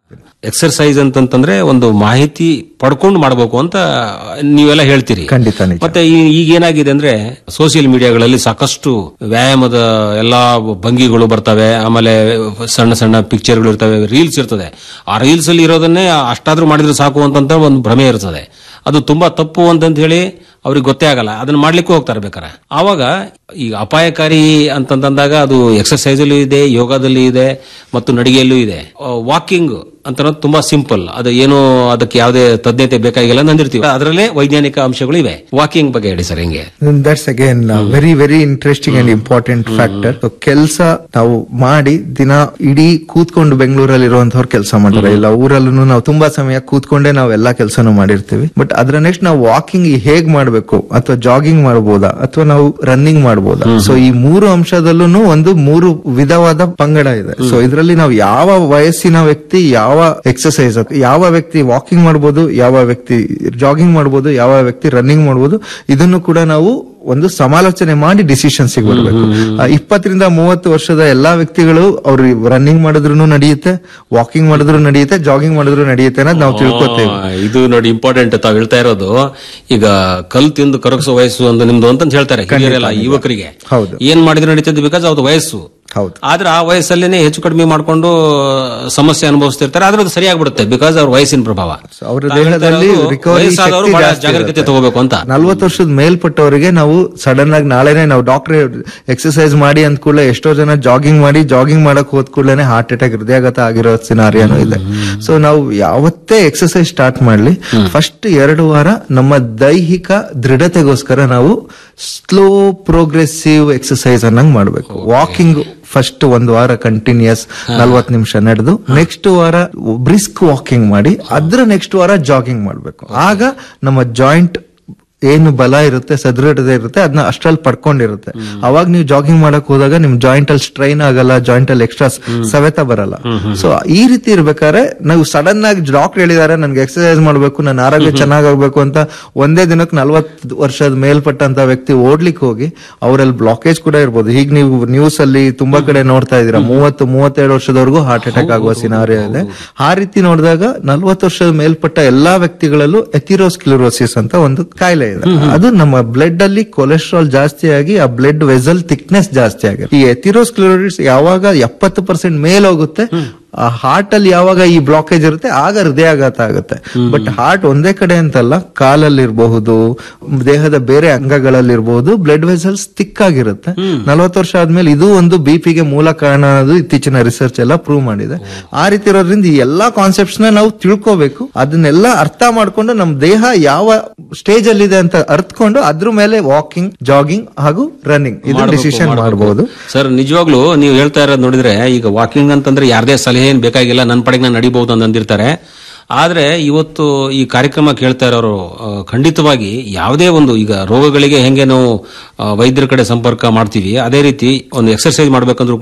Exercise ಅಂತಂತಂದ್ರೆ ಒಂದು ಮಾಹಿತಿ ಪಡ್ಕೊಂಡು ಮಾಡಬೇಕು ಅಂತ ನೀವೆಲ್ಲ ಹೇಳ್ತೀರಿ ಖಂಡಿತ ನಿಜ. ಮತ್ತೆ ಈ- ಈಗ ಏನಾಗಿದೆ ಅಂದ್ರೆ ಸೋಷಿಯಲ್ ಮೀಡಿಯಾಗಳಲ್ಲಿ ಸಾಕಷ್ಟು ವ್ಯಾಯಾಮದ ಎಲ್ಲಾ ಭಂಗಿಗಳು ಬರ್ತವೆ ಆಮೇಲೆ ಸಣ್ಣ ಸಣ್ಣ ಪಿಕ್ಚರ್ಗಳು ಇರ್ತವೆ ರೀಲ್ಸ್ ಇರ್ತದೆ ಆ ರೀಲ್ಸ್ ಅಲ್ಲಿ ಇರೋದನ್ನೇ ಅಷ್ಟಾದ್ರೂ ಮಾಡಿದ್ರೆ ಸಾಕು ಅಂತಂತ ಒಂದು ಭ್ರಮೆ ಇರ್ತದೆ ಅದು ತುಂಬಾ ತಪ್ಪು ಅಂತಂತ ಹೇಳಿ ಅವ್ರಿಗೆ ಗೊತ್ತೇ ಆಗಲ್ಲ ಅದನ್ನ ಮಾಡ್ಲಿಕ್ಕೂ ಹೋಗ್ತಾರೆ ಬೇಕಾರೆ ಆವಾಗ ಈಗ ಅಪಾಯಕಾರಿ ಅಂತಂದಾಗ ಅದು ಎಕ್ಸರ್ಸೈಸ್ ಅಲ್ಲೂ ಇದೆ ಯೋಗದಲ್ಲಿ ಇದೆ ಮತ್ತು ನಡಿಗೆಯಲ್ಲೂ ಇದೆ ವಾಕಿಂಗ್ ಅಂತ ಅನ್ನೋದು ತುಂಬಾ ಸಿಂಪಲ್ ಅದು ಏನು ಅದಕ್ಕೆ ಯಾವುದೇ ತಜ್ಞತೆ ಬೇಕಾಗಿಲ್ಲ ನಂದಿರ್ತೀವಿ ಅದರಲ್ಲೇ ವೈಜ್ಞಾನಿಕ ಅಂಶಗಳು ಇವೆ ವಾಕಿಂಗ್ ಬಗ್ಗೆ ಹೇಳಿ ಸರ್ ಹಿಂಗೆ that's again very very interesting and important factor ಕೆಲಸ ನಾವು ಮಾಡಿ ದಿನ ಇಡೀ ಕೂತ್ಕೊಂಡು ಬೆಂಗಳೂರಲ್ಲಿ ಇರುವಂತವ್ರು ಕೆಲಸ ಮಾಡ್ತಾರೆ ಇಲ್ಲ ಊರಲ್ಲೂ ನಾವು ತುಂಬಾ ಸಮಯ ಕೂತ್ಕೊಂಡೇ ನಾವು ಎಲ್ಲಾ ಕೆಲಸನೂ ಮಾಡಿರ್ತೀವಿ ಬಟ್ ಅದ್ರ ನೆಕ್ಸ್ಟ್ ನಾವು ವಾಕಿಂಗ್ ಹೇಗ್ ಮಾಡ್ಬೇಕು ಅಥವಾ ಜಾಗಿಂಗ್ ಮಾಡಬಹುದಾ ಅಥವಾ ನಾವು ರನ್ನಿಂಗ್ ಮಾಡಬಹುದಾ ಸೊ ಈ ಮೂರು ಅಂಶದಲ್ಲೂ ಒಂದು ಮೂರು ವಿಧವಾದ ಪಂಗಡ ಇದೆ ಸೊ ಇದರಲ್ಲಿ ನಾವು ಯಾವ ವಯಸ್ಸಿನ ವ್ಯಕ್ತಿ ಯಾವ ಎಕ್ಸರ್ಸೈಸ್ ಯಾವ ವ್ಯಕ್ತಿ ವಾಕಿಂಗ್ ಮಾಡಬಹುದು ಯಾವ ವ್ಯಕ್ತಿ ಜಾಗಿಂಗ್ ಮಾಡಬಹುದು ಯಾವ ವ್ಯಕ್ತಿ ರನ್ನಿಂಗ್ ಮಾಡಬಹುದು ಇದನ್ನು ಕೂಡ ನಾವು ಒಂದು ಸಮಾಲೋಚನೆ ಮಾಡಿ ಡಿಸಿಷನ್ಸ್ ಬರಬೇಕು ಇಪ್ಪತ್ತರಿಂದ ಮೂವತ್ತು ವರ್ಷದ ಎಲ್ಲಾ ವ್ಯಕ್ತಿಗಳು ಅವ್ರು ರನ್ನಿಂಗ್ ಮಾಡಿದ್ರು ನಡೆಯುತ್ತೆ ವಾಕಿಂಗ್ ಮಾಡಿದ್ರು ನಡೆಯುತ್ತೆ ಜಾಗಿಂಗ್ ಮಾಡಿದ್ರು ನಡೆಯುತ್ತೆ ಅನ್ನೋದು ನಾವು ತಿಳ್ಕೊತೇವೆ ಆ, ಇದು ನೋಡಿ ಇಂಪಾರ್ಟೆಂಟ್ ತಾವ್ ಹೇಳ್ತಾ ಇರೋದು ಈಗ ಕಲ್ ತಿಂದು ಕರಗಿಸೋ ವಯಸ್ಸು ಒಂದು ನಿಮ್ದು ಅಂತ ಹೇಳ್ತಾರೆ ಹಿರಿಯರೆಲ್ಲ ಯುವಕರಿಗೆ ಹೌದು. ಏನ್ ಮಾಡಿದ್ರೆ ನಡೀತದೆ ಬಿಕಾಸ್ ಅವ್ರದ್ದು ವಯಸ್ಸು ಹೌದು ಆದ್ರೆ ಆ ವಯಸ್ಸಲ್ಲೇನೆ ಹೆಚ್ಚು ಕಡಿಮೆ ಮಾಡ್ಕೊಂಡು ಸಮಸ್ಯೆ ಅನುಭವಿಸ್ತಿರ್ತಾರೆ ಆದ್ರೆ ಅದು ಸರಿಯಾಗ್ಬಿಡುತ್ತೆ ಬಿಕಾಸ್ ಅವ್ರ ವಯಸ್ಸಿನ ಪ್ರಭಾವ ಅವರ ತಾವ್ ಹೇಳ್ತಾ ದೇಹದಲ್ಲಿ ಇರೋದು ರಿಕವರಿ ವಯಸ್ಸಾದವರು ಬಹಳ ಜಾಗರೂಕತೆ ತಗೋಬೇಕು ಅಂತ ನಲ್ವತ್ತು ವರ್ಷದ ಮೇಲ್ಪಟ್ಟವರಿಗೆ ನಾವು ಸಡನ್ ಆಗಿ ನಾಳೆನೆ ನಾವು ಡಾಕ್ಟರ್ ಎಕ್ಸರ್ಸೈಸ್ ಮಾಡಿ ಅಂದ ಕೂಡಲೇ ಎಷ್ಟೋ ಜನ ಜಾಗಿಂಗ್ ಮಾಡಿ ಜಾಗಿಂಗ್ ಮಾಡಕ್ ಹೋದ್ ಕೂಡಲೇ ಹಾರ್ಟ್ ಅಟ್ಯಾಕ್ ಹೃದಯಾಘಾತ ಆಗಿರೋ ಸಿನಾರಿಯಾನು ಇದೆ ಸೊ ನಾವು ಯಾವತ್ತೇ ಎಕ್ಸರ್ಸೈಸ್ ಸ್ಟಾರ್ಟ್ ಮಾಡ್ಲಿ ಫಸ್ಟ್ ಎರಡು ವಾರ ನಮ್ಮ ದೈಹಿಕ ದೃಢತೆಗೋಸ್ಕರ ನಾವು ಸ್ಲೋ ಪ್ರೋಗ್ರೆಸಿವ್ ಎಕ್ಸರ್ಸೈಸ್ ಅನ್ನಂಗ್ ಮಾಡ್ಬೇಕು ವಾಕಿಂಗ್ ಫಸ್ಟ್ ಒಂದು ವಾರ ಕಂಟಿನ್ಯೂಸ್ ನಲ್ವತ್ತು ನಿಮಿಷ ನಡೆದು ನೆಕ್ಸ್ಟ್ ವಾರ ಬ್ರಿಸ್ಕ್ ವಾಕಿಂಗ್ ಮಾಡಿ ಅದ್ರ ನೆಕ್ಸ್ಟ್ ವಾರ ಜಾಗಿಂಗ್ ಮಾಡ್ಬೇಕು ಆಗ ನಮ್ಮ ಜಾಯಿಂಟ್ ಏನು ಬಲ ಇರುತ್ತೆ ಸದೃಢತೆ ಇರುತ್ತೆ ಅದನ್ನ ಅಷ್ಟ್ರಲ್ಲಿ ಪಡ್ಕೊಂಡಿರುತ್ತೆ ಅವಾಗ ನೀವು ಜಾಗಿಂಗ್ ಮಾಡಕ್ ಹೋದಾಗ ನಿಮ್ ಜಾಯಿಂಟ್ ಅಲ್ಲಿ ಸ್ಟ್ರೈನ್ ಆಗಲ್ಲ ಜಾಯಿಂಟ್ ಅಲ್ಲಿ ಎಕ್ಸ್ಟ್ರಾ ಸವೆತ ಬರಲ್ಲ ಸೊ ಈ ರೀತಿ ಇರ್ಬೇಕಾದ್ರೆ ನಾವು ಸಡನ್ ಆಗಿ ಡಾಕ್ಟರ್ ಹೇಳಿದಾರೆ ನನ್ಗೆ ಎಕ್ಸರ್ಸೈಸ್ ಮಾಡ್ಬೇಕು ನನ್ನ ಆರೋಗ್ಯ ಚೆನ್ನಾಗಾಗ್ಬೇಕು ಅಂತ ಒಂದೇ ದಿನಕ್ಕೆ ನಲ್ವತ್ತು ವರ್ಷದ ಮೇಲ್ಪಟ್ಟಂತ ವ್ಯಕ್ತಿ ಓಡ್ಲಿಕ್ಕೆ ಹೋಗಿ ಅವರಲ್ಲಿ ಬ್ಲಾಕೇಜ್ ಕೂಡ ಇರ್ಬೋದು ಈಗ ನೀವು ನ್ಯೂಸ್ ಅಲ್ಲಿ ತುಂಬಾ ಕಡೆ ನೋಡ್ತಾ ಇದೀರಾ ಮೂವತ್ತು ಮೂವತ್ತೆರಡು ವರ್ಷದವರೆಗೂ ಹಾರ್ಟ್ ಅಟ್ಯಾಕ್ ಆಗುವ ಸಿನಾರಿಯೋ ಇದೆ ಆ ರೀತಿ ನೋಡಿದಾಗ ನಲ್ವತ್ತು ವರ್ಷದ ಮೇಲ್ಪಟ್ಟ ಎಲ್ಲಾ ವ್ಯಕ್ತಿಗಳಲ್ಲೂ ಎಥಿರೋಸ್ಕ್ಲಿರೋಸಿಸ್ ಅಂತ ಒಂದು ಕಾಯಿಲೆ ಇದೆ ಅದು ನಮ್ಮ ಬ್ಲಡ್ ಅಲ್ಲಿ ಕೊಲೆಸ್ಟ್ರಾಲ್ ಜಾಸ್ತಿ ಆಗಿ ಆ ಬ್ಲಡ್ ವೆಸಲ್ ಥಿಕ್ನೆಸ್ ಜಾಸ್ತಿ ಆಗಿದೆ ಈ ಎಥಿರೋಸ್ಕ್ಲಿರೋಸಿಸ್ ಯಾವಾಗ ಎಪ್ಪತ್ತು ಪರ್ಸೆಂಟ್ ಮೇಲೋಗುತ್ತೆ ಆ ಹಾರ್ಟ್ ಅಲ್ಲಿ ಯಾವಾಗ ಈ ಬ್ಲಾಕೇಜ್ ಇರುತ್ತೆ ಆಗ ಹೃದಯಾಘಾತ ಆಗುತ್ತೆ ಬಟ್ ಹಾರ್ಟ್ ಒಂದೇ ಕಡೆ ಅಂತಲ್ಲ ಕಾಲಲ್ಲಿ ಇರಬಹುದು ದೇಹದ ಬೇರೆ ಅಂಗಗಳಲ್ಲಿ ಇರಬಹುದು ಬ್ಲಡ್ ವೆಸಲ್ಸ್ ಥಿಕ್ ಆಗಿರುತ್ತೆ ನಲವತ್ತು ವರ್ಷ ಆದ್ಮೇಲೆ ಇದು ಒಂದು ಬಿಪಿಗೆ ಮೂಲ ಕಾರಣ ಅನ್ನೋದು ಇತ್ತೀಚಿನ ರಿಸರ್ಚ್ ಎಲ್ಲ ಪ್ರೂವ್ ಮಾಡಿದೆ ಆ ರೀತಿ ಇರೋದ್ರಿಂದ ಈ ಎಲ್ಲಾ ಕಾನ್ಸೆಪ್ಟ್ಸ್ ನ ನಾವು ತಿಳ್ಕೋಬೇಕು ಅದನ್ನೆಲ್ಲ ಅರ್ಥ ಮಾಡ್ಕೊಂಡು ನಮ್ಮ ದೇಹ ಯಾವ ಸ್ಟೇಜ್ ಅಲ್ಲಿ ಇದೆ ಅಂತ ಅರ್ಥಕೊಂಡು ಅದ್ರ ಮೇಲೆ ವಾಕಿಂಗ್ ಜಾಗಿಂಗ್ ಹಾಗೂ ರನ್ನಿಂಗ್ ಇದು ಡಿಸಿಷನ್ ಮಾಡಬಹುದು ಸರ್ ನಿಜವಾಗ್ಲೂ ನೀವು ಹೇಳ್ತಾ ಇರೋದು ನೋಡಿದ್ರೆ ಈಗ ವಾಕಿಂಗ್ ಅಂತಂದ್ರೆ ಯಾರದೇ ಸಲಹೆ ಏನ್ ಬೇಕಾಗಿಲ್ಲ ನನ್ನ ಪಡೆಗೆ ನಾನು ನಡಿಬಹುದು ಅಂತ ಅಂದಿರ್ತಾರೆ ಆದ್ರೆ ಇವತ್ತು ಈ ಕಾರ್ಯಕ್ರಮ ಕೇಳ್ತಾ ಇರೋರು ಆ, ಖಂಡಿತವಾಗಿ ಯಾವುದೇ ಒಂದು ಈಗ ರೋಗಗಳಿಗೆ ಹೆಂಗೆ ನಾವು ಆ, ವೈದ್ಯರ ಕಡೆ ಸಂಪರ್ಕ ಮಾಡ್ತೀವಿ ಅದೇ ರೀತಿ ಒಂದು ಎಕ್ಸರ್ಸೈಸ್ ಮಾಡ್ಬೇಕಂದ್ರೂ